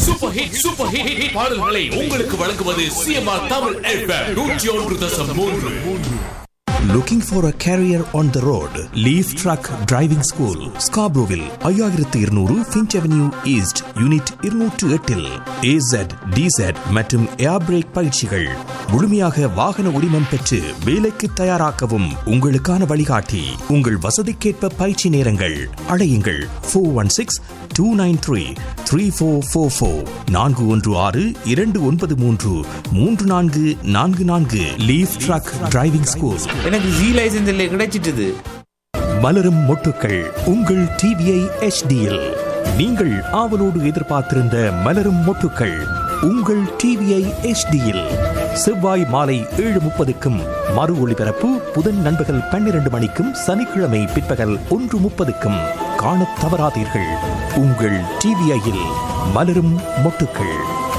Super hit super hit hit பாடல்களை உங்களுக்கு வழங்குவது சிஎம்ஆர் தமிழ் எஃப்எம் நூற்றி ஒன்று தசம் மூன்று Looking for a career on the road? Leaf Truck Driving School, Scarboroughville, ஐயாயிரத்து இருநூறு ஃபின்ச் அவென்யூ ஈஸ்ட் யூனிட் இருநூற்று எட்டில் ஏசட் டிசட் மற்றும் ஏர் பிரேக் பயிற்சிகள் முழுமையாக வாகன உரிமம் பெற்று வேலைக்கு தயாராக்கவும் உங்களுக்கான வழிகாட்டி உங்கள் வசதிக்கேற்ப பயிற்சி நேரங்கள் அழையுங்கள் four one six two nine three three four four four நான்கு ஒன்று ஆறு இரண்டு ஒன்பது மூன்று மூன்று நான்கு நான்கு நான்கு லீஃப் ட்ரக் டிரைவிங் ஸ்கூல் எனக்கு ஜி லைசன்ஸ் இல்லை கிடைச்சிட்டுது மலரும் மொட்டுக்கள் உங்கள் டிவிஐ எச்டியில் நீங்கள் ஆவலோடு எதிர்பார்த்திருந்த மலரும் மொட்டுக்கள் உங்கள் டிவிஐ எச்டியில் செவ்வாய் மாலை ஏழு முப்பதுக்கும் மறு ஒளிபரப்பு புதன் நண்பகல் பன்னிரண்டு மணிக்கும் சனிக்கிழமை பிற்பகல் ஒன்று முப்பதுக்கும் காணத் தவறாதீர்கள் உங்கள் டிவிஐயில் மலரும் மொட்டுக்கள்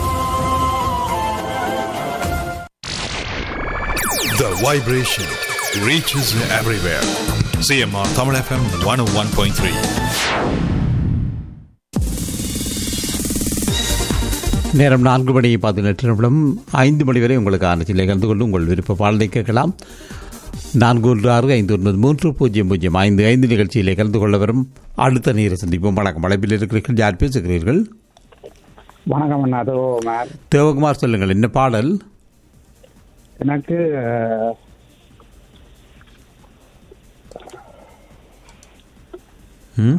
The vibration reaches everywhere. CMR Tamil FM 101.3. நேரம் நான்கு மணி பதினெட்டு நிமிடம் ஐந்து மணி வரை உங்களுக்கு ஆனச்சிலை கலந்து கொண்டு உங்கள் விருப்ப பாடலை கேட்கலாம் நான்கு ஒன்று ஆறு ஐந்து ஒன்பது மூன்று பூஜ்ஜியம் பூஜ்ஜியம் ஐந்து ஐந்து நிகழ்ச்சியிலே கலந்து கொள்ள வரும் அடுத்த நேர சந்திப்போம் வணக்கம் அழைப்பில் இருக்கிறீர்கள் யார் பேசுகிறீர்கள் வணக்கம் அண்ணா அதோ மேம் தேவகுமார் சொல்லுங்கள் என்ன பாடல் எனக்கு அஹ், ம்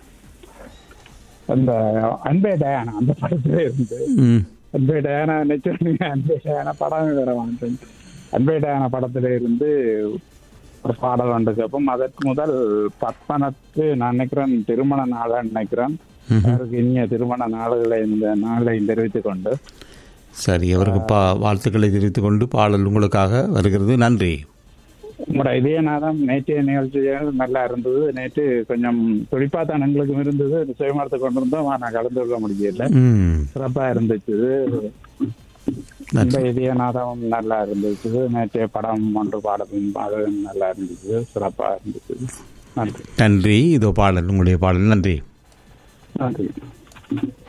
அந்த அன்பே டயானா அந்த படத்துல இருந்து ம் அன்பே டயானா நினைச்சு அன்பே டயானா படம் வேற வாங்கிட்டேன் அன்பே டயானா படத்துல இருந்து ஒரு பாடல் வந்து கேட்போம் அதற்கு முதல் பத்மனத்து நான் நினைக்கிறேன் திருமண நாளா நினைக்கிறேன் அவருக்கு இனிய திருமண நாளுகளை இந்த நாளை தெரிவித்துக் கொண்டு சரி அவருக்கு பா வாழ்த்துக்களை தெரிவித்துக் கொண்டு பாடல் உங்களுக்காக வருகிறது நன்றி உங்களோட இதே நாதம் நேற்றைய நிகழ்ச்சிகள் நல்லா இருந்தது நேற்று கொஞ்சம் துடிப்பா தான் எங்களுக்கும் இருந்தது சுயமரத்தை கொண்டு இருந்தோம் நான் கலந்து கொள்ள முடியல ம் சிறப்பா இருந்துச்சு இந்த இதய நாதம் நல்லா இருந்துச்சு நேற்றைய படம் ஒன்று பாடலும் அது நல்லா இருந்துச்சு சிறப்பா இருந்துச்சு நன்றி நன்றி இதோ பாடல் உங்களுடைய பாடல் நன்றி நன்றி